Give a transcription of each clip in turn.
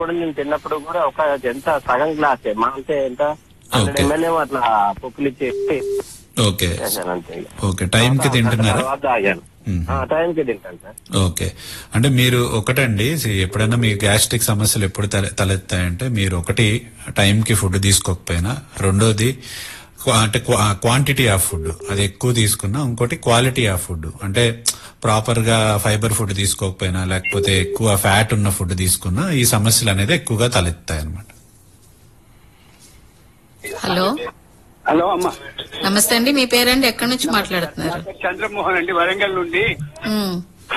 కూడా నేను తిన్నప్పుడు కూడా ఒక ఎంత సగం గ్లాస్ మా అంటే ఎంత హండ్రెడ్ Okay. ఎంఎల్ ఏమో అట్లా పొక్కులు ఇచ్చేసి ఓకే చేశాను అంతే ఇక. ఓకే టైం కి తింటున్నారా తర్వాత తాగాను మ్మ్. ఆ, టైంకి తింటాను సార్ ఓకే అంటే మీరు ఒకటండి see, ఎప్పుడైనా మీ గ్యాస్ట్రిక్ సమస్యలు ఎప్పుడు తల- తలెత్తాయంటే మీరు ఒకటి టైంకి ఫుడ్ తీసుకోకపోయినా రెండోది క్వా- అంటే క్వాంటిటీ ఆఫ్ ఫుడ్ అది ఎక్కువ తీసుకున్నా ఇంకోటి క్వాలిటీ ఆఫ్ ఫుడ్ అంటే ప్రాపర్ గా ఫైబర్ ఫుడ్ తీసుకోకపోయినా లేకపోతే ఎక్కువ ఫ్యాట్ ఉన్న ఫుడ్ తీసుకున్నా ఈ సమస్యలు అనేది ఎక్కువగా తలెత్తాయి అనమాట హలో హలో అమ్మ నమస్తే అండి మీ పేరండి ఎక్కడి నుంచి మాట్లాడుతున్నారు చంద్రమోహన్ అండి వరంగల్ నుండి ఉమ్,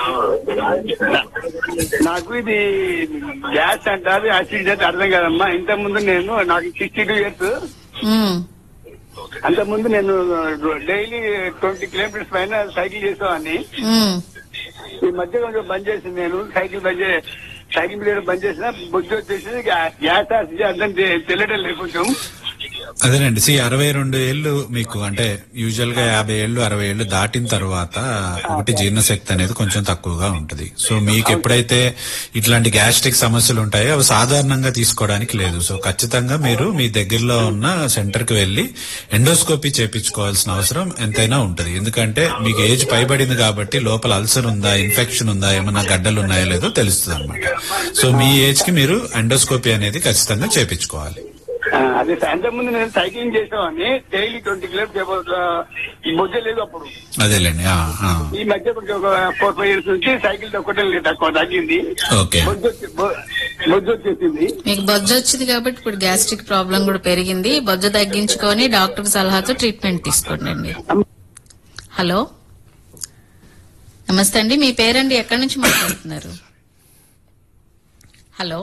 నాకు ఇది గ్యాస్ అంటారు యాసిడ్ అంటే అర్థం కాదమ్మా ఇంత ముందు నేను నాకు సిక్స్టీ టూ ఇయర్స్ ఉమ్, అంత ముందు నేను డైలీ ట్వంటీ కిలోమీటర్స్ పైన సైకిల్ చేసేవాడిని ఉమ్. ఈ మధ్య కొంచెం బంద్ చేసింది నేను సైకిల్ బంద్ చే సైకిల్ మీద బంద్ చేసిన బుద్ధి వచ్చేసి గ్యా- గ్యాస్ యాసిడ్ అర్థం తె- తెలియడం లేదు కొంచెం అదేనండి సి అరవై రెండు ఏళ్ళు మీకు అంటే యూజువల్ గా యాభై ఏళ్ళు అరవై ఏళ్ళు దాటిన తర్వాత ఒకటి జీర్ణశక్తి అనేది కొంచెం తక్కువగా ఉంటది సో మీకు ఎప్పుడైతే ఇట్లాంటి గ్యాస్ట్రిక్ సమస్యలు ఉంటాయో అవి సాధారణంగా తీసుకోవడానికి లేదు సో ఖచ్చితంగా మీరు మీ దగ్గరలో ఉన్న సెంటర్ కి వెళ్లి ఎండోస్కోపీ చేపించుకోవాల్సిన అవసరం ఎంతైనా ఉంటది ఎందుకంటే మీకు ఏజ్ పైబడింది కాబట్టి లోపల అల్సర్ ఉందా ఇన్ఫెక్షన్ ఉందా ఏమైనా గడ్డలు ఉన్నాయో లేదో తెలుస్తుంది అనమాట సో మీ ఏజ్ కి మీరు ఎండోస్కోపీ అనేది ఖచ్చితంగా చేపించుకోవాలి ఆ, అదే అంత ముందు నేను సైక్లింగ్ చేసేవాడిని డైలీ ట్వంటీ కిలోమీటర్స్ బుద్ధి లేదు అప్పుడు అదేలేండి ఆ, ఆ. ఈ మధ్య కొంచెం ఒక ఫోర్ ఫైవ్ ఇయర్స్ నుంచి సైకిల్ తొక్కటం లేదు తక్కువ తగ్గింది ఓకే బొజ్జు వచ్చి- బొ- బొజ్జు వచ్చేసింది మీకు బొజ్జ వచ్చింది కాబట్టి ఇప్పుడు గ్యాస్ట్రిక్ ప్రాబ్లం కూడా పెరిగింది బొజ్జ తగ్గించుకొని డాక్టర్ సలహాతో ట్రీట్మెంట్ తీసుకోండి అండి హలో నమస్తే అండి మీ పేరండి ఎక్కడి నుంచి మాట్లాడుతున్నారు హలో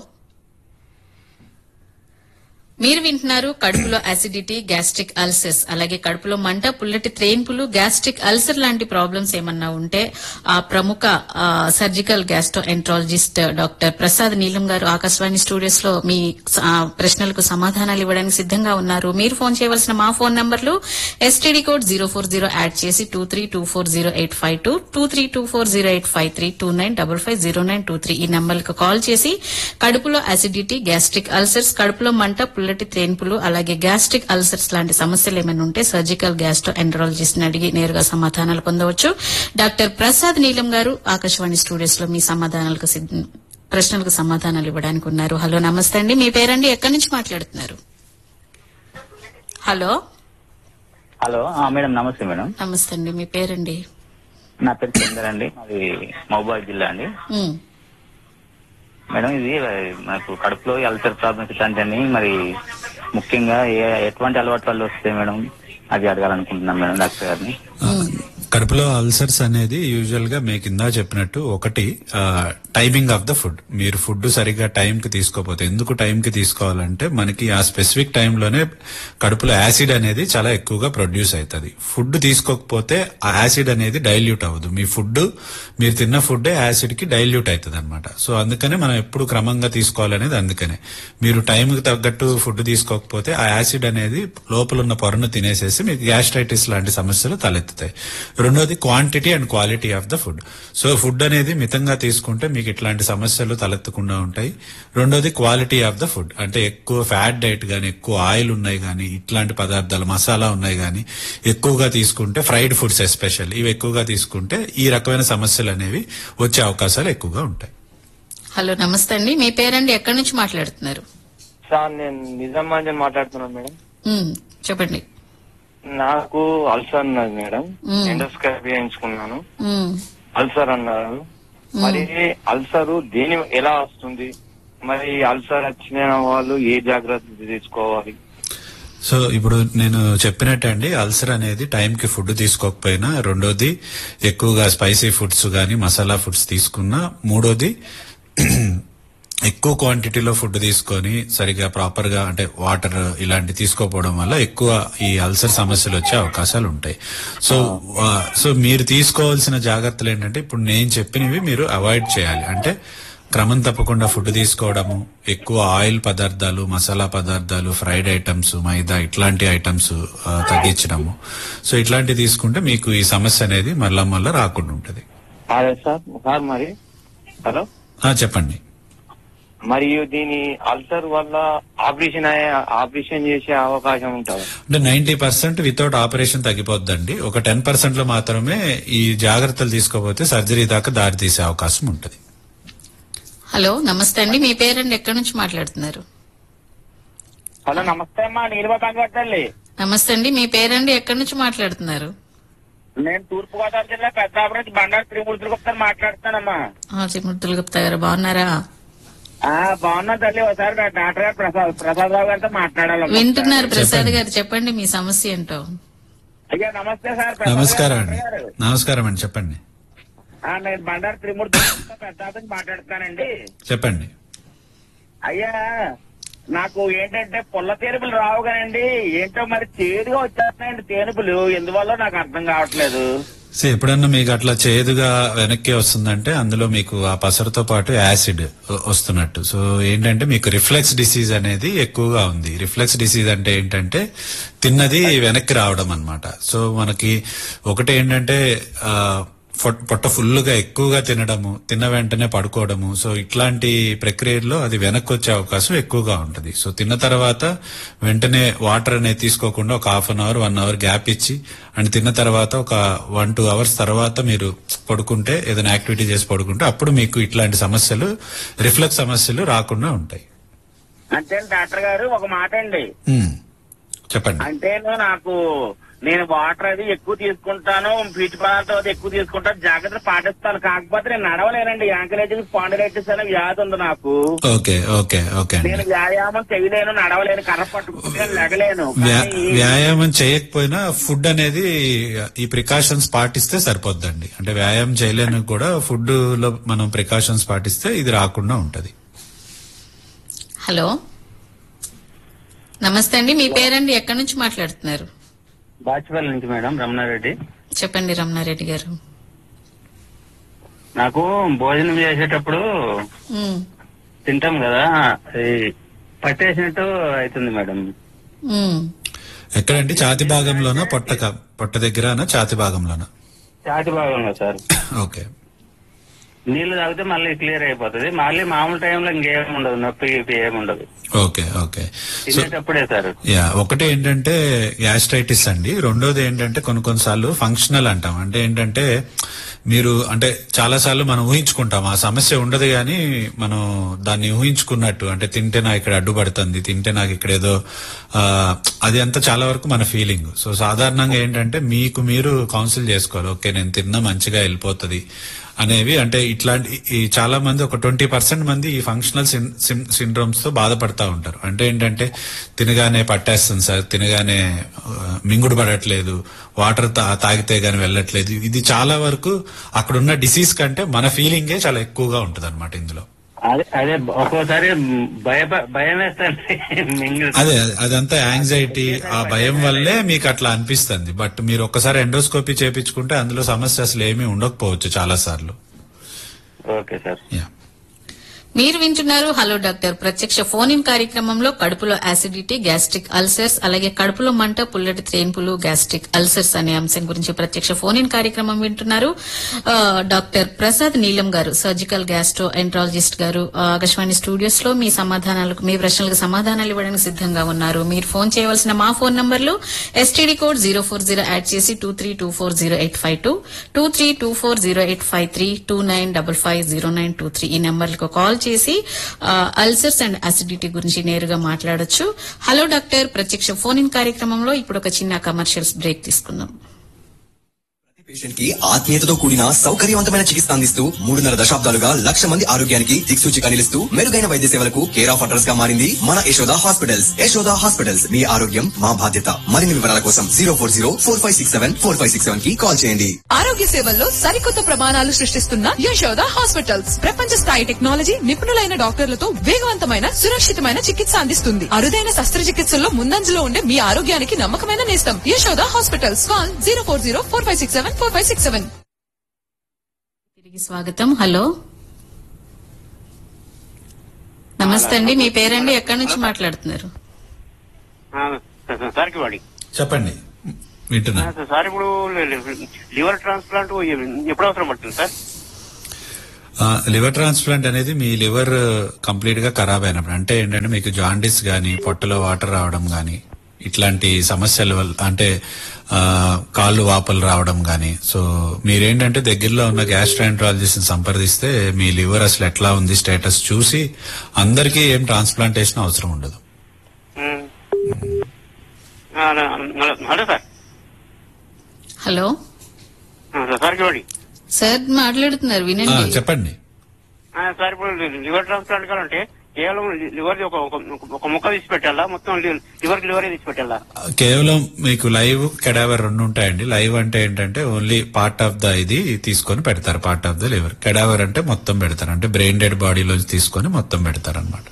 మీరు వింటున్నారు కడుపులో అసిడిటీ గ్యాస్ట్రిక్ అల్సర్స్ అలాగే కడుపులో మంట పుల్లటి త్రేన్పులు గ్యాస్ట్రిక్ అల్సర్ లాంటి ప్రాబ్లమ్స్ ఏమన్నా ఉంటే ఆ ప్రముఖ ఆ, surgical gastro enterologist doctor Prasad Neelam garu Akashvani studios లో మీ ఆ, ప్రశ్నలకు సమాధానాలు ఇవ్వడానికి సిద్ధంగా ఉన్నారు మీరు ఫోన్ చేయవలసిన మా ఫోన్ నంబర్లు STD code zero four zero add చేసి two three two four zero eight five two two three two four zero eight five three two nine double five zero nine two three ఈ నంబర్లకు call చేసి కడుపులో acidity gastric ulcers కడుపులో మంట పుల్లటి త్రేన్పులు అలాగే gastric ulcers లాంటి సమస్యలు ఏమైనా ఉంటే సర్జికల్ గ్యాస్ట్రో ఎండ్రాలజిస్ట్ ని అడిగి నేరుగా సమాధానాలు పొందవచ్చు డాక్టర్ ప్రసాద్ నీలం గారు ఆకాశవాణి స్టూడియోస్ లో మీ సమాధానాలకు సిద్ధ- ప్రశ్నలకు సమాధానాలు ఇవ్వడానికి ఉన్నారు హలో నమస్తే అండి మీ పేరండి ఎక్కడి నుంచి మాట్లాడుతున్నారు హలో హలో ఆ, మేడం నమస్తే మేడం నమస్తే అండి మీ పేరండి నా పేరు చందర్ అండి అది మహబూబాద్ జిల్లా అండి ఉమ్, మేడం ఇది ఆ, మనకు కడుపులో అల్సర్ ప్రాబ్లమ్స్ ఇట్లాంటివన్నీ మరి ముఖ్యంగా ఏ- ఎటువంటి అలవాటు వల్ల వస్తాయి మేడం అది అడగాలనుకుంటున్నాను మేడం డాక్టర్ గారిని కడుపులో అల్సర్స్ అనేది యూజువల్ గా మీకు ఇందా చెప్పినట్టు ఒకటి టైమింగ్ ఆఫ్ ద ఫుడ్ మీరు ఫుడ్ సరిగ్గా టైం కి తీసుకోకపోతే ఎందుకు టైం కి తీసుకోవాలంటే మనకి ఆ స్పెసిఫిక్ టైంలోనే కడుపులో యాసిడ్ అనేది చాలా ఎక్కువగా ప్రొడ్యూస్ అవుతుంది ఫుడ్ తీసుకోకపోతే ఆ యాసిడ్ అనేది డైల్యూట్ అవ్వదు మీ ఫుడ్ మీరు తిన్న ఫుడ్ యాసిడ్ కి డైల్యూట్ అవుతుంది అనమాట సో అందుకనే మనం ఎప్పుడు క్రమంగా తీసుకోవాలనేది అందుకనే మీరు టైంకి తగ్గట్టు ఫుడ్ తీసుకోకపోతే ఆ యాసిడ్ అనేది లోపల ఉన్న పొరను తినేసేసి మీకు గ్యాస్ట్రైటిస్ లాంటి సమస్యలు తలెత్తుతాయి రెండోది quantity and quality of the food so food అనేది మితంగా తీసుకుంటే మీకు ఇట్లాంటి సమస్యలు తలెత్తకుండా ఉంటాయి రెండోది క్వాలిటీ ఆఫ్ ద ఫుడ్ అంటే ఎక్కువ ఫ్యాట్ డైట్ గానీ ఎక్కువ ఆయిల్ ఉన్నాయి గానీ ఇట్లాంటి పదార్థాలు మసాలా ఉన్నాయి గానీ ఎక్కువగా తీసుకుంటే ఫ్రైడ్ ఫుడ్స్ ఎస్పెషల్ ఇవి ఎక్కువగా తీసుకుంటే ఈ రకమైన సమస్యలు అనేవి వచ్చే అవకాశాలు ఎక్కువగా ఉంటాయి హలో నమస్తే అండి మీ పేరండి ఎక్కడి నుంచి మాట్లాడుతున్నారు సార్ నేను నిజామాబాద్ మాట్లాడుతున్నాను మేడం ఉమ్, చెప్పండి నాకు అల్సర్ ఉన్నది మేడం మ్మ్. ఎండోస్కోపీ చేయించుకున్నాను ఉమ్, అల్సర్ అన్నారు మరి అల్సర్ దేని ఎలా వస్తుంది మరి అల్సర్ వచ్చిన వాళ్ళు ఏ జాగ్రత్తలు తీసుకోవాలి సో ఇప్పుడు నేను చెప్పినట్టు అండి అల్సర్ అనేది టైంకి ఫుడ్ తీసుకోకపోయినా రెండోది ఎక్కువగా స్పైసీ ఫుడ్స్ గాని మసాలా ఫుడ్స్ తీసుకున్నా మూడోది ఎక్కువ క్వాంటిటీలో ఫుడ్ తీసుకొని సరిగా ప్రాపర్ గా అంటే వాటర్ ఇలాంటి తీసుకోకపోవడం వల్ల ఎక్కువ ఈ అల్సర్ సమస్యలు వచ్చే అవకాశాలు ఉంటాయి సో ఆ, సో మీరు తీసుకోవాల్సిన జాగ్రత్తలు ఏంటంటే ఇప్పుడు నేను చెప్పినవి మీరు అవాయిడ్ చేయాలి అంటే క్రమం తప్పకుండా ఫుడ్ తీసుకోవడము ఎక్కువ ఆయిల్ పదార్థాలు మసాలా పదార్థాలు ఫ్రైడ్ ఐటమ్స్ మైదా ఇట్లాంటి ఐటమ్స్ తగ్గించడము సో ఇట్లాంటివి తీసుకుంటే మీకు ఈ సమస్య అనేది మళ్ళా మళ్ళా రాకుండా ఉంటది అదే సార్ సార్ మరి హలో ఆ, చెప్పండి మరియు దీని అల్సర్ వల్ల ఆపరేషన్ అయ్యే ఆపరేషన్ చేసే అవకాశం ఉంటుంది అంటే నైన్టీ పర్సెంట్ వితౌట్ ఆపరేషన్ తగ్గిపోద్దండి ఒక టెన్ పర్సెంట్ లో మాత్రమే ఈ జాగ్రత్తలు తీసుకోకపోతే సర్జరీ దాకా దారి తీసే అవకాశం ఉంటుంది హలో నమస్తే అండి మీ పేరండి ఎక్కడి నుంచి మాట్లాడుతున్నారు హలో నమస్తే అమ్మా నీలిమ కంగట్టండి నమస్తే అండి మీ పేరండి ఎక్కడి నుంచి మాట్లాడుతున్నారు నేను తూర్పు గోదావరి జిల్లా పెద్దాపురం నుంచి బండారు త్రిమూర్తులు గుప్తా మాట్లాడుతానమ్మా ఆ, త్రిమూర్తులు గుప్తా గారు బాగున్నారా ఆ బాగున్నా తల్లి ఒకసారి నా డాక్టర్ గారు ప్రసాద్ ప్రసాద్ రావు గారితో మాట్లాడాలి వింటున్నారు ప్రసాద్ గారు చెప్పండి మీ సమస్య ఏంటో అయ్యా నమస్తే సార్ ప్రసాద్ నమస్కారం గారు, అండి డాక్టర్ గారు. నమస్కారం అండి చెప్పండి ఆ, నేను బండారు త్రిమూర్తులు గుప్తా పెద్దాపురం నుంచి మాట్లాడుతానండి చెప్పండి అయ్యా నాకు ఏంటంటే పుల్ల తేనుపులు రావు కానండి ఏంటో మరి చేదుగా వచ్చేస్తున్నాయండి తేనుపులు ఎందువల్ల నాకు అర్థం కావట్లేదు సో ఎప్పుడన్నా మీకు అట్లా చేదుగా వెనక్కి వస్తుందంటే అందులో మీకు ఆ పసరుతో పాటు యాసిడ్ వ- వస్తున్నట్టు సో ఏంటంటే మీకు రిఫ్లెక్స్ డిసీజ్ అనేది ఎక్కువగా ఉంది రిఫ్లెక్స్ డిసీజ్ అంటే ఏంటంటే తిన్నది వెనక్కి రావడం అన్నమాట సో మనకి ఒకటి ఏంటంటే ఆ, పొట్- పొట్ట ఫుల్గా ఎక్కువగా తినడము తిన్న వెంటనే పడుకోవడము సో ఇట్లాంటి ప్రక్రియలో అది వెనక్కి వచ్చే అవకాశం ఎక్కువగా ఉంటుంది సో తిన్న తర్వాత వెంటనే వాటర్ అనేది తీసుకోకుండా ఒక half an hour one hour gap ఇచ్చి అండ్ తిన్న తర్వాత ఒక వన్ టూ అవర్స్ తర్వాత మీరు పడుకుంటే ఏదైనా యాక్టివిటీ చేసి పడుకుంటే అప్పుడు మీకు ఇట్లాంటి సమస్యలు రిఫ్లెక్స్ సమస్యలు రాకుండా ఉంటాయి అంటే డాక్టర్ గారు ఒక మాట అండి ఉమ్, చెప్పండి అంటే నాకు నేను వాటర్ అది ఎక్కువ తీసుకుంటాను పీచు పదార్థం అది ఎక్కువ తీసుకుంటాను జాగ్రత్తలు పాటిస్తాను కాకపోతే నేను నడవలేనండి యాంకరేజ్ స్పాండిలైటిస్ అనే వ్యాధి ఉంది నాకు ఓకే ఓకే ఓకే అండి నేను వ్యాయామం చేయలేను నడవలేను కర్ర పట్టుకుంటే లెగలేను వ్యా- కానీ వ్యాయామం చేయకపోయినా ఫుడ్ అనేది ఈ ప్రికాషన్స్ పాటిస్తే సరిపోద్దండి అంటే వ్యాయామం చేయలేని కూడా ఫుడ్ లో మనం ప్రికాషన్స్ పాటిస్తే ఇది రాకుండా ఉంటది హలో నమస్తే అండి మీ పేరండి ఎక్కడి నుంచి మాట్లాడుతున్నారు బాచిపల్లి నుంచి మేడం రమణారెడ్డి చెప్పండి రమణారెడ్డి గారు నాకు భోజనం చేసేటప్పుడు ఉమ్, తింటాం కదా ఈ పట్టేసినట్టు అవుతుంది మేడం ఉమ్. ఎక్కడండి ఛాతి భాగంలోనా పొట్ట క- పొట్ట దగ్గరనా ఛాతి భాగంలోనా ఛాతి భాగంలో సార్ ఓకే నీళ్లు తాగితే మళ్ళీ క్లియర్ అయిపోతుంది మళ్ళీ మామూలు టైంలో ఇంకేం ఉండదు నొప్పి గిప్పి ఏమి ఉండదు ఓకే ఓకే సో తినేటప్పుడే సార్ యా ఒకటి ఏంటంటే గ్యాస్ట్రైటిస్ అండి రెండోది ఏంటంటే కొన్ని కొన్నిసార్లు ఫంక్షనల్ అంటాం అంటే ఏంటంటే మీరు అంటే చాలా సార్లు మనం ఊహించుకుంటాం ఆ సమస్య ఉండదు కానీ మనం దాన్ని ఊహించుకున్నట్టు అంటే తింటే నాకు ఇక్కడ అడ్డుపడుతుంది తింటే నాకు ఇక్కడ ఏదో ఆ, అది అంతా చాలా వరకు మన ఫీలింగ్ సో సాధారణంగా ఏంటంటే మీకు మీరు కౌన్సిల్ చేసుకోవాలి ఓకే నేను తిన్నా మంచిగా వెళ్ళిపోతుంది అనేవి అంటే ఇట్లాంటి ఈ చాలా మంది ఒక ట్వంటీ పర్సెంట్ మంది ఈ ఫంక్షనల్ సిండ్రోమ్స్ తో బాధపడతా ఉంటారు అంటే ఏంటంటే తినగానే పట్టేస్తుంది సార్ తినగానే ఆ, మింగుడు పడట్లేదు వాటర్ తాగితే గాని వెళ్ళట్లేదు ఇది చాలా వరకు అక్కడున్న డిసీజ్ కంటే మన ఫీలింగే చాలా ఎక్కువగా ఉంటది ఇందులో అదే అదే ఒక్కోసారి భయ భయం వేస్తుంది మింగిల్ అదే అదంతా యాంగ్జైటీ ఆ భయం వల్లే మీకు అట్లా అనిపిస్తుంది బట్ మీరు ఒక్కసారి ఎండోస్కోపీ చేపించుకుంటే అందులో సమస్య అసలు ఏమీ ఉండకపోవచ్చు చాలా సార్లు ఓకే సార్ యా మీరు వింటున్నారు హలో డాక్టర్ ప్రత్యక్ష ఫోన్ ఇన్ కార్యక్రమంలో కడుపులో యాసిడిటీ గ్యాస్ట్రిక్ అల్సర్స్ అలాగే కడుపులో మంట పుల్లటి త్రేన్పులు గ్యాస్ట్రిక్ అల్సర్స్ అనే అంశం గురించి ప్రత్యక్ష ఫోన్ ఇన్ కార్యక్రమం వింటున్నారు ఆ, డాక్టర్ ప్రసాద్ నీలం గారు సర్జికల్ గ్యాస్ట్రో ఎంట్రాలజిస్ట్ గారు ఆ, ఆకాశవాణి స్టూడియోస్ లో మీ సమాధానాలకు మీ ప్రశ్నలకు సమాధానాలు ఇవ్వడానికి సిద్ధంగా ఉన్నారు మీరు ఫోన్ చేయవలసిన మా ఫోన్ నంబర్లు STD code zero four zero add చేసి two three two four zero eight five two two three two four zero eight five three two nine double five zero nine two three ఈ నెంబర్లకు call చేసి ulcers and acidity గురించి నేరుగా మాట్లాడొచ్చు hello doctor ప్రత్యక్ష phone in కార్యక్రమంలో ఇప్పుడు ఒక చిన్న కమర్షియల్స్ బ్రేక్ తీసుకుందాం పేషెంట్ కి ఆత్మీయతతో కూడిన సౌకర్యవంతమైన చికిత్స అందిస్తూ మూడున్నర దశాబ్దాలుగా లక్ష మంది ఆరోగ్యానికి దిక్సూచిగా నిలుస్తూ మెరుగైన వైద్య సేవలకు కేర్ ఆఫ్ అడ్రస్ గా మారింది మన యశోద హాస్పిటల్స్ యశోద హాస్పిటల్స్ మీ ఆరోగ్యం మా బాధ్యత మరిన్ని వివరాల కోసం zero four zero four five six seven four five six seven కి కాల్ చేయండి ఆరోగ్య సేవల్లో సరికొత్త ప్రమాణాలు సృష్టిస్తున్న యశోద హాస్పిటల్స్ ప్రపంచ స్థాయి టెక్నాలజీ నిపుణులైన డాక్టర్లతో వేగవంతమైన సురక్షితమైన చికిత్స అందిస్తుంది అరుదైన శస్త్రచికిత్సల్లో ముందంజలో ఉండే మీ ఆరోగ్యానికి నమ్మకమైన నేస్తం Yashoda hospitals call zero four zero four five six seven four five six seven తిరిగి స్వాగతం హలో నమస్తే అండి మీ పేరండి ఎక్కడి నుంచి మాట్లాడుతున్నారు సార్కి వాడి చెప్పండి వింటున్నా సార్ ఇప్పుడు లివర్ ట్రాన్స్ప్లాంట్ ఎప్పుడు అవసరం పడుతుంది సార్ లివర్ ట్రాన్స్ప్లాంట్ అనేది మీ లివర్ కంప్లీట్ గా ఖరాబ్ అయినప్పుడు అంటే ఏంటంటే మీకు జాండిస్ గానీ పొట్టలో వాటర్ రావడం గానీ ఇట్లాంటి సమస్యల వల్ల అంటే ఆ, కాళ్ళు వాపలు రావడం గానీ సో మీరేంటంటే దగ్గరలో ఉన్న గ్యాస్ట్రాంట్రాలజిస్ట్ ని సంప్రదిస్తే మీ లివర్ అసలు ఎట్లా ఉంది స్టేటస్ చూసి అందరికీ ఏం ట్రాన్స్ప్లాంటేషన్ అవసరం ఉండదు హలో సార్ హలో సార్ చూడండి సార్ మాట్లాడుతున్నారు ఆ, వినండి చెప్పండి సార్ ఇప్పుడు లివర్ ట్రాన్స్ప్లాంట్ కావాలంటే కేవలం లివర్ ఒక ఒక- ఒక ముక్క తీసి పెట్టాలా మొత్తం లివర్ లివర్ తీసి పెట్టాలా కేవలం మీకు లైవ్ కెడావర్ రెండు ఉంటాయండి లైవ్ అంటే ఏంటంటే ఓన్లీ పార్ట్ ఆఫ్ ద ఇది తీసుకొని పెడతారు part of the liver cadaver అంటే మొత్తం పెడతారు అంటే బ్రెయిన్ డెడ్ బాడీలోంచి తీసుకొని మొత్తం పెడతారు అనమాట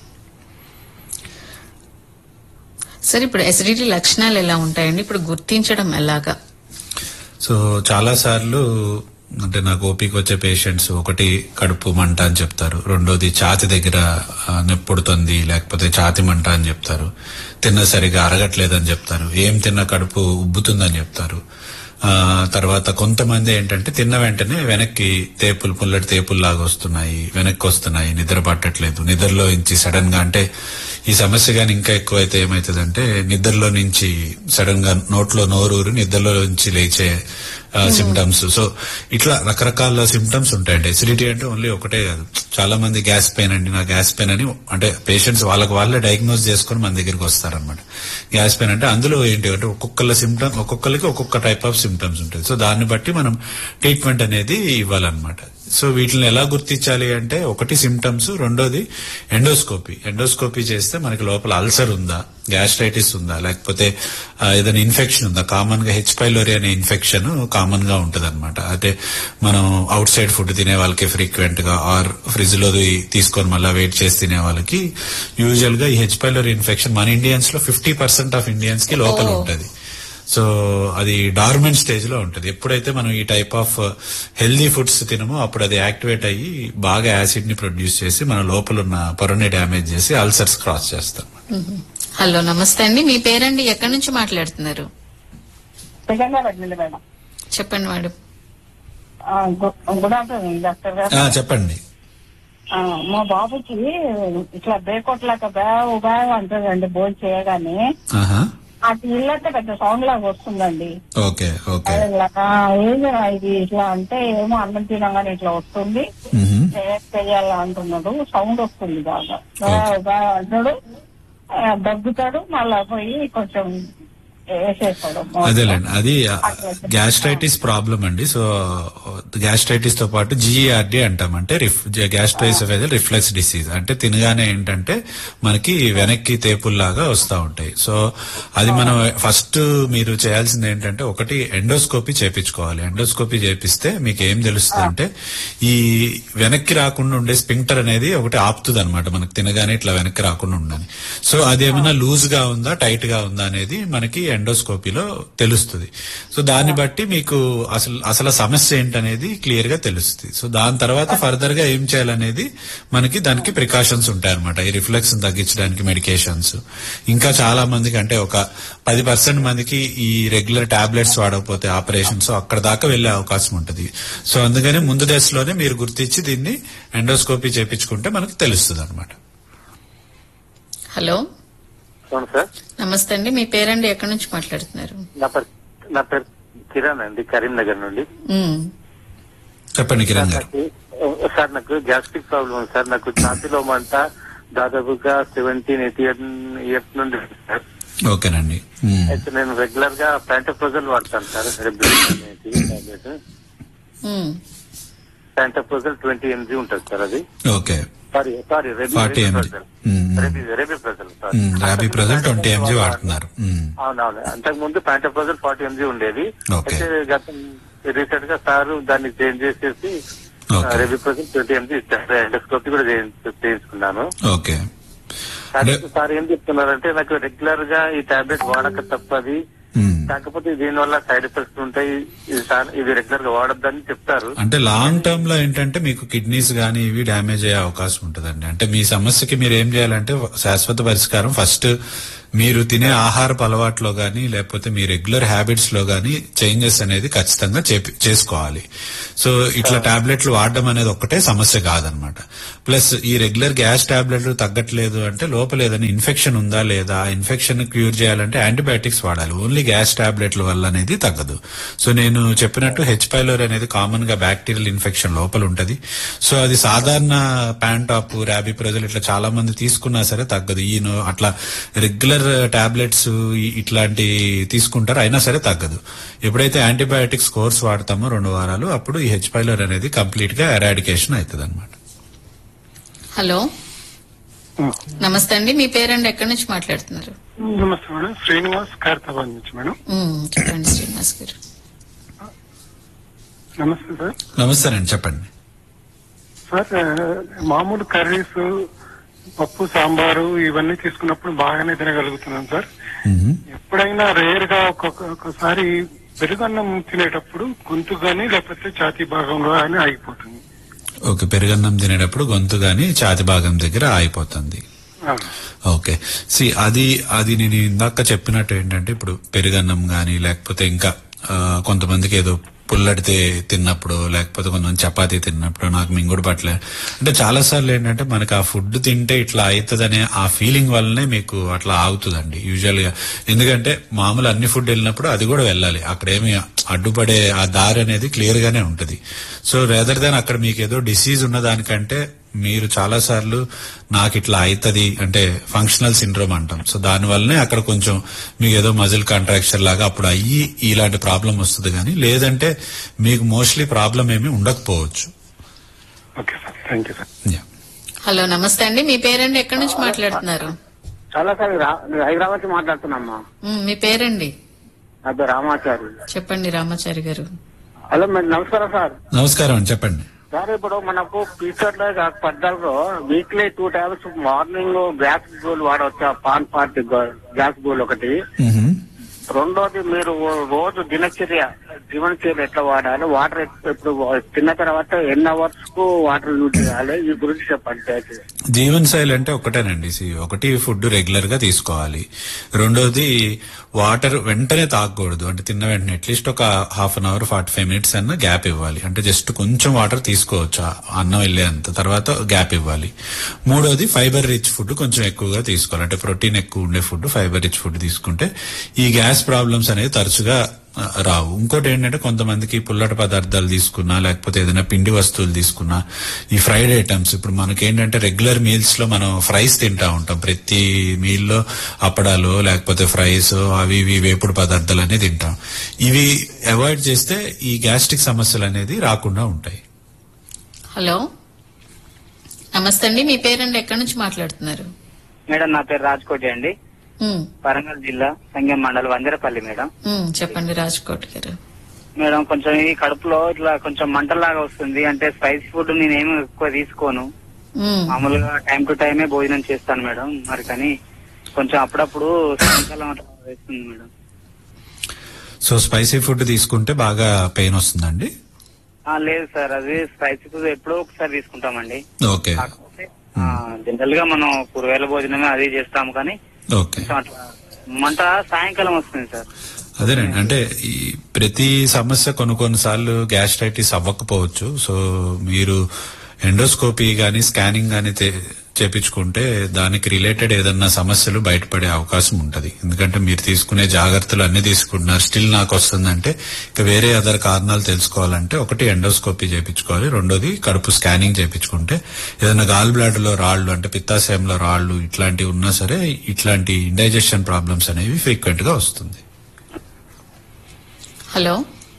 సార్ ఇప్పుడు ఎసిడిటీ లక్షణాలు ఎలా ఉంటాయండి ఇప్పుడు గుర్తించడం ఎలాగా సో చాలా సార్లు అంటే నాకు ఓపిక వచ్చే పేషెంట్స్ ఒకటి కడుపు మంట అని చెప్తారు రెండోది ఛాతి దగ్గర ఆ, నొప్పుడుతుంది లేకపోతే ఛాతి మంట అని చెప్తారు తిన్న సరిగా అరగట్లేదని చెప్తారు ఏం తిన్న కడుపు ఉబ్బుతుందని చెప్తారు ఆ తర్వాత కొంతమంది ఏంటంటే తిన్న వెంటనే వెనక్కి తేపులు పుల్లటి తేపులు లాగా వస్తున్నాయి వెనక్కి వస్తున్నాయి నిద్ర పట్టట్లేదు నిద్రలో నుంచి సడన్ గా అంటే ఈ సమస్య గాని ఇంకా ఎక్కువైతే ఏమైతుందంటే నిద్రలో నుంచి సడన్ గా నోట్లో నోరూరు నిద్రలో నుంచి లేచే సిమ్టమ్స్ సో ఇట్లా రకరకాల సిమ్టమ్స్ ఉంటాయండి ఎసిడిటీ అంటే ఓన్లీ ఒకటే కాదు చాలా మంది గ్యాస్ పెయిన్ అండి నా గ్యాస్ పెయిన్ అని అంటే పేషెంట్స్ వాళ్ళకి వాళ్ళే డయాగ్నోస్ చేసుకుని మన దగ్గరికి వస్తారనమాట గ్యాస్ పెయిన్ అంటే అందులో ఏంటి అంటే ఒక్కొక్కళ్ళ సిమ్టమ్ ఒక్కొక్కరికి ఒక్కొక్క టైప్ ఆఫ్ సిమ్టమ్స్ ఉంటుంది సో దాన్ని బట్టి మనం ట్రీట్మెంట్ అనేది ఇవ్వాలన్నమాట సో వీటిని ఎలా గుర్తించాలి అంటే ఒకటి సిమ్టమ్స్ రెండోది ఎండోస్కోపీ ఎండోస్కోపీ చేస్తే మనకి లోపల అల్సర్ ఉందా గ్యాస్ట్రైటిస్ ఉందా లేకపోతే ఆ, ఏదైనా ఇన్ఫెక్షన్ ఉందా కామన్ గా హెచ్ పైలోరి అనే ఇన్ఫెక్షన్ కామన్ గా ఉంటది అనమాట అంటే మనం అవుట్ సైడ్ ఫుడ్ తినే వాళ్ళకి ఫ్రీక్వెంట్ గా ఆర్ ఫ్రిడ్జ్ లో తీసుకొని మళ్ళీ వెయిట్ చేసి తినే వాళ్ళకి యూజువల్ గా ఈ హెచ్ పైలోరి ఇన్ఫెక్షన్ మన ఇండియన్స్ లో ఫిఫ్టీ పర్సెంట్ ఆఫ్ ఇండియన్స్ కి లోపల Oh. ఉంటది సో అది డార్మెంట్ స్టేజ్ లో ఉంటుంది ఎప్పుడైతే మనం ఈ టైప్ ఆఫ్ హెల్దీ ఫుడ్స్ తినమో అప్పుడు అది యాక్టివేట్ అయ్యి బాగా యాసిడ్ ని ప్రొడ్యూస్ చేసి మన లోపల ఉన్న పొరని డ్యామేజ్ చేసి అల్సర్స్ క్రాస్ చేస్తాం మ్మ్. హలో నమస్తే అండి మీ పేరండి ఎక్కడి నుంచి మాట్లాడుతున్నారు సికింద్రాబాద్ మేడం చెప్పండి madam good afternoon doctor garu ఆ, చెప్పండి ఆ, మా బాబుకి ఇట్లా బేకొట్లాక బ్యావ్ బ్యావ్ అంటుందండి భోజనం చేయగానే ఆహా ఆ ఇల్లంతా పెద్ద సౌండ్ లాగా వస్తుందండి ఓకే ఓకే అది ఇలా, ఆ, ఏం ఇది ఇట్లా అంటే ఏమో అన్నం తినగానే ఇట్లా వస్తుంది మ్మ్. ఏం చెయ్యాలా అంటున్నాడు సౌండ్ వస్తుంది బాగా బ్యావ్ బ్యావ్ అంటాడు ఆ, దగ్గుతాడు మళ్ళా పోయి కొంచెం వేసేస్తాడు అదేలేండి అది గ్యాస్ట్రైటిస్ ప్రాబ్లం అండి సో గ్యాస్ట్రైటిస్ తో పాటు జిఈఆర్డి అంటాం అంటే గ్యాస్ట్రైటిస్ రిఫ్లెక్స్ డిసీజ్ అంటే తినగానే ఏంటంటే మనకి వెనక్కి తేపుల్లాగా వస్తూ ఉంటాయి సో అది మనం ఫస్ట్ మీరు చేయాల్సింది ఏంటంటే ఒకటి ఎండోస్కోపీ చేపించుకోవాలి ఎండోస్కోపీ చేపిస్తే మీకు ఏం తెలుస్తుంది అంటే ఈ వెనక్కి రాకుండా ఉండే స్పింక్టర్ అనేది ఒకటి ఆపుతుంది అనమాట మనకు తినగానే ఇట్లా వెనక్కి రాకుండా ఉండని సో అది ఏమైనా లూజ్ గా ఉందా టైట్ గా ఉందా అనేది మనకి ఎండోస్కోపీలో తెలుస్తుంది సో దాన్ని బట్టి మీకు అసలు అసలు సమస్య ఏంటనేది క్లియర్ గా తెలుస్తుంది సో దాని తర్వాత ఫర్దర్ గా ఏం చేయాలనేది మనకి దానికి ప్రికాషన్స్ ఉంటాయి అనమాట ఈ రిఫ్లెక్స్ తగ్గించడానికి మెడికేషన్స్ ఇంకా చాలా మందికి అంటే ఒక పది పర్సెంట్ మందికి ఈ రెగ్యులర్ టాబ్లెట్స్ వాడకపోతే ఆపరేషన్స్ అక్కడ దాకా వెళ్లే అవకాశం ఉంటుంది సో అందుకని ముందు దశలోనే మీరు గుర్తించి దీన్ని ఎండోస్కోపీ చేపించుకుంటే మనకు తెలుస్తుంది అనమాట హలో అవును సార్ నమస్తే అండి మీ పేరండి ఎక్కడి నుంచి మాట్లాడుతున్నారు నా పేరు నా పేరు కిరణ్ అండి కరీంనగర్ నుండి మ్మ్. చెప్పండి కిరణ్ గారు నాకు- సార్ నాకు గ్యాస్ట్రిక్ ప్రాబ్లం ఉంది సార్ నాకు ఛాతీలో మంట దాదాపుగా సెవెంటీన్ ఎయిటీ ఇయర్స్ నుండి ఉంది సార్ ఓకేనండి మ్మ్. అయితే నేను రెగ్యులర్ గా ప్యాంటోప్రోజల్ వాడతాను సార్ టాబ్లెట్ మ్మ్. ప్యాంటోప్రోజల్ ట్వంటీ ఎంజీ ఉంటుంది సార్ అది ఓకే సారీ సారీ 40 mg. మ్మ్. Rabeprazole sorry rabeprazole twenty mg వాడుతున్నారు మ్మ్. అవునవును అంతకు ముందు ప్యాంటోప్రోజల్ ఫార్టీ ఎంజీ ఉండేది ఓకే. అయితే గత రీసెంట్ గా సార్ దాన్ని చేంజ్ చేసేసి okay. Rabeprazole twenty mg ఇచ్చారు ఎండోస్కోపీ కూడా చేయించు- చేయించుకున్నాను ఓకే కానీ అంటే- సార్ ఏం చెప్తున్నారంటే నాకు రెగ్యులర్ గా ఈ టాబ్లెట్ వాడక తప్పది మ్మ్. కాకపోతే దీనివల్ల సైడ్ ఎఫెక్ట్స్ ఉంటాయి ఇది సార్- ఇది రెగ్యులర్ గా వాడొద్దని చెప్తారు అంటే లాంగ్ టర్మ్ లో ఏంటంటే మీకు కిడ్నీస్ గానీ ఇవి డ్యామేజ్ అయ్యే అవకాశం ఉంటుందండి అంటే మీ సమస్యకి మీరు ఏం చేయాలంటే శాశ్వత పరిష్కారం ఫస్ట్ మీరు తినే ఆహారపు అలవాట్లో గానీ లేకపోతే మీ రెగ్యులర్ హ్యాబిట్స్ లో గానీ చేంజెస్ అనేది ఖచ్చితంగా చేపి- చేసుకోవాలి సో ఇట్లా టాబ్లెట్లు వాడడం అనేది ఒక్కటే సమస్య కాదనమాట ప్లస్ ఈ రెగ్యులర్ గ్యాస్ టాబ్లెట్లు తగ్గట్లేదు అంటే లోపల ఏదైనా ఇన్ఫెక్షన్ ఉందా లేదా ఆ ఇన్ఫెక్షన్ క్యూర్ చేయాలంటే యాంటీబయాటిక్స్ వాడాలి ఓన్లీ గ్యాస్ టాబ్లెట్ల వల్ల అనేది తగ్గదు సో నేను చెప్పినట్టు హెచ్ పైలోర్ అనేది కామన్ గా బ్యాక్టీరియల్ ఇన్ఫెక్షన్ లోపల ఉంటది సో అది సాధారణ ప్యాంటాప్ ర్యాబీ ప్రజలు ఇట్లా చాలా మంది తీసుకున్నా సరే తగ్గదు ఈయన అట్లా రెగ్యులర్ టాబ్లెట్స్ ఇట్లాంటి తీసుకుంటారు అయినా సరే తగ్గదు ఎప్పుడైతే యాంటీబయాటిక్స్ కోర్స్ వాడతామో రెండు వారాలు అప్పుడు ఈ హెచ్ పైలోర్ అనేది కంప్లీట్ గా ఎరాడికేషన్ అవుతుంది అనమాట హలో నమస్తే అండి మీ పేరండి ఎక్కడి నుంచి మాట్లాడుతున్నారు నమస్తే మేడం శ్రీనివాస్ ఖైరతాబాద్ నుంచి మేడం ఉమ్, చెప్పండి శ్రీనివాస్ గారు నమస్తే సార్ నమస్తేనండి చెప్పండి సార్ ఆ, మామూలు కర్రీస్ పప్పు సాంబారు ఇవన్నీ తీసుకున్నప్పుడు బాగానే తినగలుగుతున్నాం సార్ ఎప్పుడైనా రేర్ గా ఒక్కొక్క ఒకసారి పెరుగన్నం తినేటప్పుడు గొంతు గాని లేకపోతే ఛాతీ భాగంలో అని ఆగిపోతుంది ఓకే పెరుగన్నం తినేటప్పుడు గొంతు గాని ఛాతి భాగం దగ్గర ఆగిపోతుంది ఆ, ఓకే సి అది అది నేను ఇందాక చెప్పినట్టు ఏంటంటే ఇప్పుడు పెరుగన్నం గాని లేకపోతే ఇంకా ఆ, కొంతమందికి ఏదో పుల్లడితే తిన్నప్పుడు లేకపోతే కొంతమంది చపాతీ తిన్నప్పుడు నాకు మింగుడు పట్లే అంటే చాలా సార్లు ఏంటంటే మనకి ఆ ఫుడ్ తింటే ఇట్లా అవుతుందనే ఆ ఫీలింగ్ వల్లనే మీకు అట్లా ఆగుతుందండి యూజువల్ గా ఎందుకంటే మామూలు అన్ని ఫుడ్ వెళ్ళినప్పుడు అది కూడా వెళ్ళాలి అక్కడేమి అడ్డుపడే ఆ దారి అనేది క్లియర్ గానే ఉంటది సో రేదర్ దాన్ అక్కడ మీకు ఏదో డిసీజ్ ఉన్న దానికంటే మీరు చాలా సార్లు నాకు ఇట్లా అవుతుంది అంటే ఫంక్షనల్ సిండ్రోమ్ అంటాం సో దాని వల్లనే అక్కడ కొంచెం మీకు ఏదో మజిల్ కాంట్రాక్చర్ లాగా అప్పుడు అయ్యి ఇలాంటి ప్రాబ్లం వస్తుంది కానీ లేదంటే మీకు మోస్ట్లీ ప్రాబ్లం ఏమీ ఉండకపోవచ్చు okay sir thank you sir hello నమస్తే అండి మీ పేరండి ఎక్కడి నుంచి మాట్లాడుతున్నారు చాలా సార్ హైదరాబాద్ నుంచి మాట్లాడుతున్నామ్మా ఉమ్, మీ పేరండి నా పేరు రామాచారి చెప్పండి రామాచారి గారు హలో మేడం నమస్కారం సార్ నమస్కారం అండి చెప్పండి సార్ ఇప్పుడు మనకు పీసర్ లో పడ్డాలో weekly two times morning gas బోల్ వాడవచ్చా పాన్ పార్టీ గ్యాస్ బోల్ ఒకటి రెండోది మీరు రోజు దినచర్య జీవనచర్య ఎట్లా వాడాలి వాటర్ ఇప్పుడు తిన్న తర్వాత ఎన్ని అవర్స్ కు వాటర్ యూజ్ చేయాలి ఈ గురించి చెప్పండి దయచేసి జీవన్ శైలి అంటే ఒకటేనండి సి ఒకటి ఫుడ్ రెగ్యులర్ గా తీసుకోవాలి రెండోది వాటర్ వెంటనే తాగకూడదు అంటే తిన్న వెంటనే అట్లీస్ట్ ఒక half an hour forty five minutes అన్న గ్యాప్ ఇవ్వాలి అంటే జస్ట్ కొంచెం వాటర్ తీసుకోవచ్చు ఆ అన్నం వెళ్ళేంత తర్వాత గ్యాప్ ఇవ్వాలి మూడోది ఫైబర్ రిచ్ ఫుడ్ కొంచెం ఎక్కువగా తీసుకోవాలి అంటే ప్రోటీన్ ఎక్కువ ఉండే ఫుడ్ ఫైబర్ రిచ్ ఫుడ్ తీసుకుంటే ఈ గ్యాస్ ప్రాబ్లమ్స్ అనేవి తరచుగా ఆ, రావు ఇంకోటి ఏంటంటే కొంతమందికి పుల్లటి పదార్థాలు తీసుకున్నా లేకపోతే ఏదైనా పిండి వస్తువులు తీసుకున్నా ఈ ఫ్రైడ్ ఐటమ్స్ ఇప్పుడు మనకి ఏంటంటే రెగ్యులర్ మీల్స్ లో మనం ఫ్రైస్ తింటా ఉంటాం ప్రతి మీల్ లో అప్పడాలు లేకపోతే ఫ్రైస్ అవి ఇవి వేపుడు పదార్థాలు అనేది తింటాం ఇవి అవాయిడ్ చేస్తే ఈ గ్యాస్ట్రిక్ సమస్యలు అనేది రాకుండా ఉంటాయి హలో నమస్తే అండి మీ పేరండి ఎక్కడి నుంచి మాట్లాడుతున్నారు మేడం నా పేరు రాజ్కోటి అండి ఉమ్, వరంగల్ జిల్లా సంగం మండలం వంజరపల్లి మేడం ఉమ్, చెప్పండి రాజ్కోట్ గారు మేడం కొంచెం ఈ కడుపులో ఇట్లా కొంచెం మంటలాగా వస్తుంది అంటే స్పైసీ ఫుడ్ నేనేమి ఎక్కువ తీసుకోను ఉమ్, మామూలుగా టైం టు టైమే భోజనం చేస్తాను మేడం మరి కానీ కొంచెం అప్పుడప్పుడు సాయంకాలం అట్లా వేస్తుంది మేడం సో స్పైసీ ఫుడ్ తీసుకుంటే బాగా పెయిన్ వస్తుందండి ఆ, లేదు సార్ అది స్పైసీ ఫుడ్ ఎప్పుడో ఒకసారి తీసుకుంటామండి ఓకే కాకపోతే జనరల్ గా మనం కూరగాయల భోజనమే అది చేస్తాము కానీ ఓకే కొంచెం అట్లా మంట సాయంకాలం వస్తుంది సార్ అదేనండి అంటే ఈ ప్రతి సమస్య కొన్ని కొన్నిసార్లు గ్యాస్ట్రైటిస్ అవ్వకపోవచ్చు సో మీరు ఎండోస్కోపీ గానీ స్కానింగ్ గానీ చేపించుకుంటే దానికి రిలేటెడ్ ఏదన్నా సమస్యలు బయటపడే అవకాశం ఉంటది ఎందుకంటే మీరు తీసుకునే జాగ్రత్తలు అన్ని తీసుకుంటున్నారు స్టిల్ నాకు వస్తుందంటే ఇక వేరే అదర్ కారణాలు తెలుసుకోవాలంటే ఒకటి ఎండోస్కోపీ చేపించుకోవాలి రెండోది కడుపు స్కానింగ్ చేపించుకుంటే ఏదైనా గాల్ బ్లాడర్ లో రాళ్లు అంటే పిత్తాశయంలో రాళ్లు ఇట్లాంటివి ఉన్నా సరే ఇట్లాంటి ఇండైజెషన్ ప్రాబ్లమ్స్ అనేవి ఫ్రీక్వెంట్ గా వస్తుంది హలో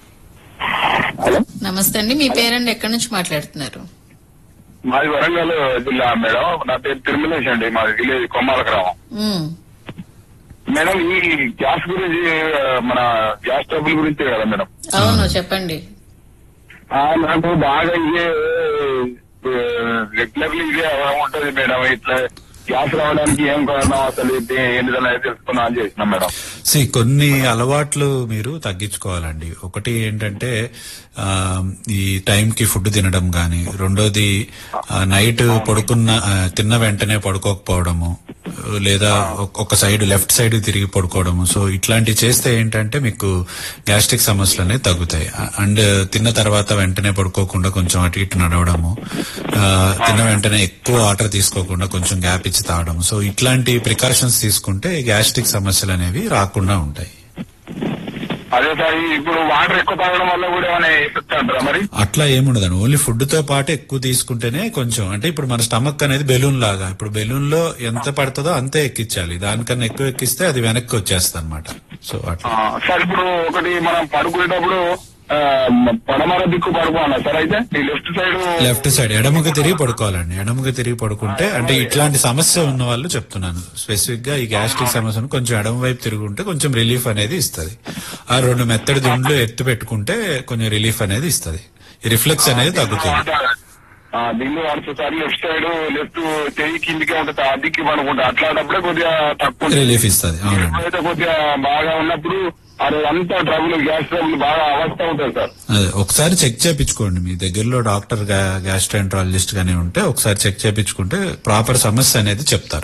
నమస్తే అండి మీ పేరండి ఎక్కడి నుంచి మాట్లాడుతున్నారు మాది వరంగల్ జిల్లా మేడం నా పేరు తిరుమలేష్ అండి మాది విలేజ్ కొమ్మాల గ్రామం ఉమ్, మేడం ఈ గ్యాస్ గురించి ఆ, మన గ్యాస్ ట్రబుల్ గురించే కదా మేడం అవును చెప్పండి ఆ, నాకు బాగా ఇదే రెగ్యులర్లీ ఇదే ఉంటది మేడం ఇట్లా గ్యాస్ రావడానికి ఏం కారణం అసలు ఇది ఏంటిదని తెలుసుకున్నా అని చేసినాం మేడం సి కొన్ని అలవాట్లు మీరు తగ్గించుకోవాలండి ఒకటి ఏంటంటే ఆ, ఈ టైంకి ఫుడ్ తినడం గాని రెండోది ఆ, నైట్ పడుకున్న ఆ, తిన్న వెంటనే పడుకోకపోవడము లేదా ఒక- ఒక సైడ్ లెఫ్ట్ సైడ్ తిరిగి పడుకోవడము సో ఇట్లాంటివి చేస్తే ఏంటంటే మీకు గ్యాస్ట్రిక్ సమస్యలు అనేవి తగ్గుతాయి అండ్ తిన్న తర్వాత వెంటనే పడుకోకుండా కొంచెం అటు ఇటు నడవడము ఆ, తిన్న వెంటనే ఎక్కువ వాటర్ తీసుకోకుండా కొంచెం గ్యాప్ ఇచ్చి తాగడం సో ఇట్లాంటి ప్రికాషన్స్ తీసుకుంటే గ్యాస్ట్రిక్ సమస్యలు అనేవి రాకుండా ఉంటాయి అదే సార్ ఈ ఇప్పుడు వాటర్ ఎక్కువ తాగడం వల్ల కూడా ఏమైనా ఎఫెక్ట్ అంటారా మరి అట్లా ఏముండదండి ఓన్లీ ఫుడ్ తో పాటు ఎక్కువ తీసుకుంటేనే కొంచెం అంటే ఇప్పుడు మన స్టమక్ అనేది బెలూన్ లాగా ఇప్పుడు బెలూన్ లో ఎంత పడుతుందో అంతే ఎక్కించాలి దానికన్నా ఎక్కువ ఎక్కిస్తే అది వెనక్కి వచ్చేస్తుంది అనమాట సో అట్లా ఆ, సార్ ఇప్పుడు ఒకటి మనం పడుకునేటప్పుడు ఆ, పడమర దిక్కు పడుకోవాలా సార్ అయితే ఈ లెఫ్ట్ సైడ్ లెఫ్ట్ సైడ్ ఎడమకు తిరిగి పడుకోవాలండి ఎడమకు తిరిగి పడుకుంటే అంటే ఇట్లాంటి సమస్య ఉన్న వాళ్ళు చెప్తున్నాను స్పెసిఫిక్ గా ఈ గ్యాస్ట్రిక్ సమస్యను కొంచెం ఎడమ వైపు తిరుగుంటే కొంచెం రిలీఫ్ అనేది ఇస్తది ఆ రెండు మెత్తడి దుండ్లు ఎత్తు పెట్టుకుంటే కొంచెం రిలీఫ్ అనేది ఇస్తది ఈ రిఫ్లెక్స్ అనేది తగ్గుతుంది దీన్ని వాడుతుంది సార్ లెఫ్ట్ సైడ్ లెఫ్ట్ చెయ్యి కిందికే ఉంటుంది ఆ దిక్కి పడుకుంటా అట్లాంటప్పుడే కొద్దిగా తక్కువ ఉంటుంది. రిలీఫ్ ఇస్తది అవునండి ఎప్పుడైతే కొద్దిగా బాగా ఉన్నప్పుడు అది అంతా ట్రబుల్ గ్యాస్ ట్రబుల్ బాగా అవస్థ అవుతుంది సార్ అదే ఒకసారి చెక్ చేయించుకోండి మీ దగ్గరలో డాక్టర్ గ్యాస్ట్రాంట్రాలజిస్ట్ గానీ ఉంటే ఒకసారి చెక్ చేయించుకుంటే ప్రాపర్ సమస్య అనేది చెప్తారు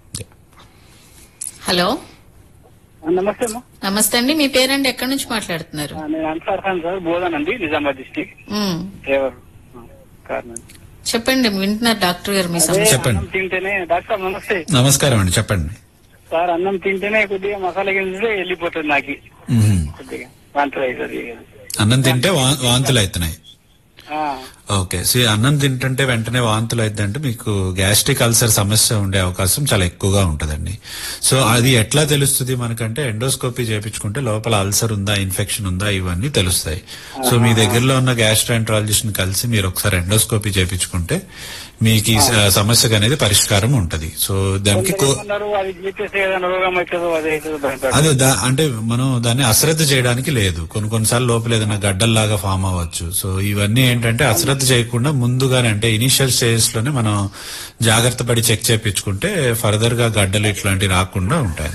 హలో నమస్తే అమ్మా నమస్తే అండి మీ పేరండి ఎక్కడి నుంచి మాట్లాడుతున్నారు ఆ, నేను అన్సార్ ఖాన్ సార్ బోధన్ అండి నిజామాబాద్ డిస్టిక్ ఉమ్, డ్రైవర్ ఆ, కార్ నుంచి. చెప్పండి వింటున్నారు డాక్టర్ గారు మీ అదే సమస్య అన్నం తింటేనే డాక్టర్ సాబ్ నమస్తే నమస్కారం అండి చెప్పండి సార్ అన్నం తింటేనే కొద్దిగా మసాలా గింజలే వెళ్ళిపోతుంది నాకు మ్మ్. కొద్దిగా వాంతులు అవుతుంది అన్నం తింటే వా- వాంతులు అవుతున్నాయి ఆ, ఓకే సి అన్నం తింటుంటే వెంటనే వాంతులు అయిద్దంటే మీకు గ్యాస్ట్రిక్ అల్సర్ సమస్య ఉండే అవకాశం చాలా ఎక్కువగా ఉంటదండి సో అది ఎట్లా తెలుస్తుంది మనకంటే ఎండోస్కోపీ చేయించుకుంటే లోపల అల్సర్ ఉందా ఇన్ఫెక్షన్ ఉందా ఇవన్నీ తెలుస్తాయి సో మీ దగ్గరలో ఉన్న గ్యాస్ట్రాంట్రాలజిస్ట్ ని కలిసి మీరు ఒకసారి ఎండోస్కోపీ చేయించుకుంటే మీకు ఈ స- సమస్యకు అనేది పరిష్కారం ఉంటది సో దానికి కో- ఏమన్నారు అది చేస్తే ఏదైనా రోగం అవుతుందో అది అవుతుందో భయపడ అదే దా- అంటే మనం దాన్ని అశ్రద్ధ చేయడానికి లేదు కొన్ని కొన్నిసార్లు లోపల ఏదైనా గడ్డల్లాగా ఫామ్ అవ్వచ్చు సో ఇవన్నీ ఏంటంటే అశ్రద్ధ చేయకుండా ముందుగానే అంటే ఇనిషియల్ స్టేజెస్ లోనే మనం జాగ్రత్త పడి చెక్ చేయించుకుంటే ఫర్దర్ గా గడ్డలు ఇట్లాంటివి రాకుండా ఉంటాయి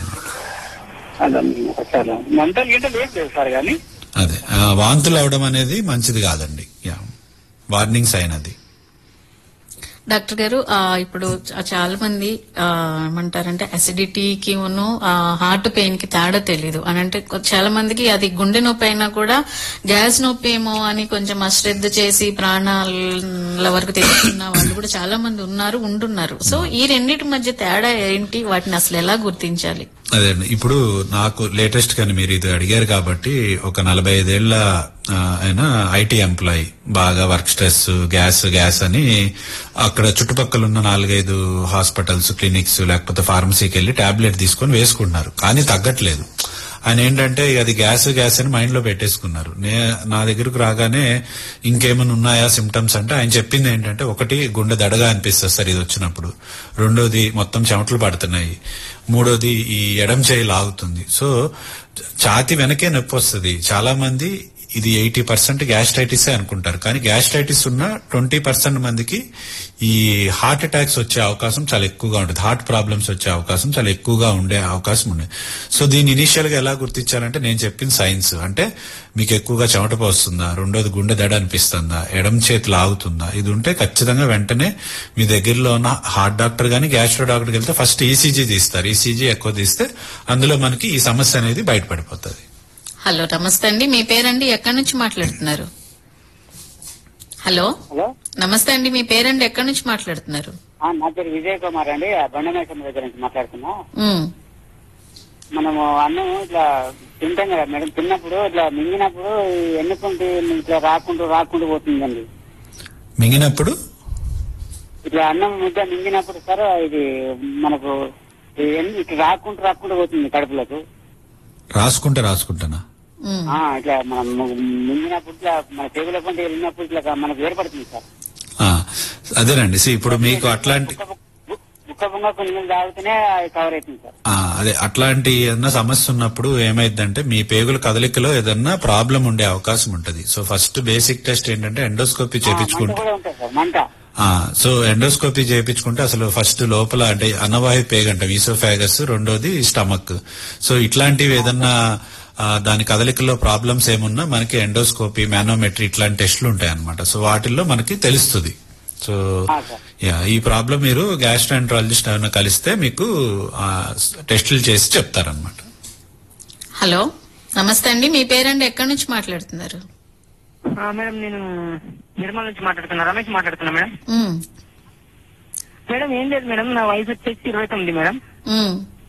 అన్నమాట చాలా మంటలు గింటలు ఏం లేదు సార్ కానీ అదే ఆ, వాంతులు అవడం అనేది మంచిది కాదండి యా వార్నింగ్ సైన్ అది డాక్టర్ గారు ఆ, ఇప్పుడు చ- చాలా మంది ఆ, ఏమంటారంటే అసిడిటీకి ఉన్ను హార్ట్ పెయిన్ కి తేడా తెలియదు అని అంటే కొ- చాలా మందికి అది గుండె నొప్పి అయినా కూడా గ్యాస్ నొప్పి ఏమో అని కొంచెం అశ్రద్ధ చేసి ప్రాణాల వరకు తెచ్చుకున్న వాళ్ళు కూడా చాలా మంది ఉన్నారు ఉంటున్నారు సో ఈ రెండింటి మధ్య తేడా ఏంటి వాటిని అసలు ఎలా గుర్తించాలి అదే అండి ఇప్పుడు నాకు లేటెస్ట్ కానీ మీరు ఇది అడిగారు కాబట్టి ఒక నలభై ఐదేళ్ల ఆ, ఆయన ఐటీ ఎంప్లాయీ బాగా వర్క్ స్ట్రెస్ గ్యాస్ గ్యాస్ అని అక్కడ చుట్టుపక్కల ఉన్న నాలుగైదు హాస్పిటల్స్ క్లినిక్స్ లేకపోతే ఫార్మసీకి వెళ్ళి టాబ్లెట్ తీసుకొని వేసుకుంటున్నారు కానీ తగ్గట్లేదు ఆయన ఏంటంటే ఇక అది గ్యాస్ గ్యాస్ అని మైండ్ లో పెట్టేసుకున్నారు నే నా దగ్గరకు రాగానే ఇంకేమైనా ఉన్నాయా సిమ్టమ్స్ అంటే ఆయన చెప్పింది ఏంటంటే ఒకటి గుండె దడగా అనిపిస్తుంది సార్ ఇది వచ్చినప్పుడు రెండోది మొత్తం చెమటలు పడుతున్నాయి మూడోది ఈ ఎడం చేయి లాగుతుంది సో ఛాతి వెనకే నొప్పి వస్తుంది చాలా మంది ఇది ఎయిటీ పర్సెంట్ గ్యాస్ట్రైటిస్ అనుకుంటారు కానీ గ్యాస్ట్రైటిస్ ఉన్న ట్వంటీ పర్సెంట్ మందికి ఈ హార్ట్ అటాక్స్ వచ్చే అవకాశం చాలా ఎక్కువగా ఉంటుంది హార్ట్ ప్రాబ్లమ్స్ వచ్చే అవకాశం చాలా ఎక్కువగా ఉండే అవకాశం ఉంది సో దీన్ని ఇనిషియల్ గా ఎలా గుర్తించాలంటే నేను చెప్పిన సైన్స్ అంటే మీకు ఎక్కువగా చెమట పోస్తుందా రెండోది గుండె దడ అనిపిస్తుందా ఎడం చేతి లాగుతుందా ఇది ఉంటే ఖచ్చితంగా వెంటనే మీ దగ్గరలో ఉన్న హార్ట్ డాక్టర్ గానీ గ్యాస్ట్రో డాక్టర్కి వెళ్తే ఫస్ట్ ఈసీజీ తీస్తారు ఈసీజీ ఎక్కువ తీస్తే అందులో మనకి ఈ సమస్య అనేది బయటపడిపోతుంది హలో నమస్తే అండి మీ పేరండి ఎక్కడి నుంచి మాట్లాడుతున్నారు హలో హలో నమస్తే అండి మీ పేరండి ఎక్కడి నుంచి మాట్లాడుతున్నారు ఆ, నా పేరు విజయ్ కుమార్ అండి బండమేశ్వరం దగ్గర నుంచి మాట్లాడుతున్నా ఉమ్, మనము అన్నం ఇట్లా తింటాం కదా మేడం తిన్నప్పుడు ఇట్లా మింగినప్పుడు ఈ ఎన్నుకుంటే ఇట్లా రాకుండా రాకుండా పోతుందండి మింగినప్పుడు ఇట్లా అన్నం ముద్ద మింగినప్పుడు సార్ ఇది మనకు ఈ ఎన్ని- ఇట్లా రాకుండా రాకుండా పోతుంది కడుపులకు రాసుకుంటే రాసుకుంటానా ఉమ్. ఆ, ఇట్లా మనం ము- మింగినప్పుడు ఇట్లా మన చెవుల పంట వెళ్ళినప్పుడు ఇట్లా మనకు ఏర్పడుతుంది సార్ ఆ, అదేనండి see, ఇప్పుడు మీకు అట్లాంటి ముక్క బొంగ కొన్ని నీళ్ళు తాగితేనే అది కవర్ అవుతుంది సార్ ఆ, అదే అట్లాంటి ఏదన్నా సమస్య ఉన్నప్పుడు ఏమైందంటే మీ పేగుల కదలికలో ఏదన్నా ప్రాబ్లం ఉండే అవకాశం ఉంటది సో ఫస్ట్ బేసిక్ టెస్ట్ ఏంటంటే ఎండోస్కోపీ మంట చేపించుకుంటే కూడా ఉంటుంది సార్ మంట ఆ, సో ఎండోస్కోపీ చేయించుకుంటే అసలు ఫస్ట్ లోపల అంటే అన్నవాయు పేగంటాం ఈసోఫాగస్ రెండోది స్టమక్ సో ఇట్లాంటివి ఏదన్నా ఆ, దాని కదలికలో ప్రాబ్లమ్స్ ఏమున్నా మనకి ఎండోస్కోపీ మానోమెట్రీ ఇట్లాంటి టెస్టులు ఉంటాయి అనమాట సో వాటిల్లో మనకి తెలుస్తుంది సో యా ఈ ప్రాబ్లం మీరు గ్యాస్ట్రాంట్రాలజిస్ట్ ఏమైనా కలిస్తే మీకు ఆ, టెస్టులు చేసి చెప్తారనమాట హలో నమస్తే అండి మీ పేరండి ఎక్కడి నుంచి మాట్లాడుతున్నారు ఆ, మేడం నేను నిర్మల్ నుంచి మాట్లాడుతున్నా రమేష్ మాట్లాడుతున్నా మేడం ఉమ్, మేడం ఏం లేదు మేడం నా వయసు వచ్చేసి ఇరవై తొమ్మిది మేడం ఉమ్,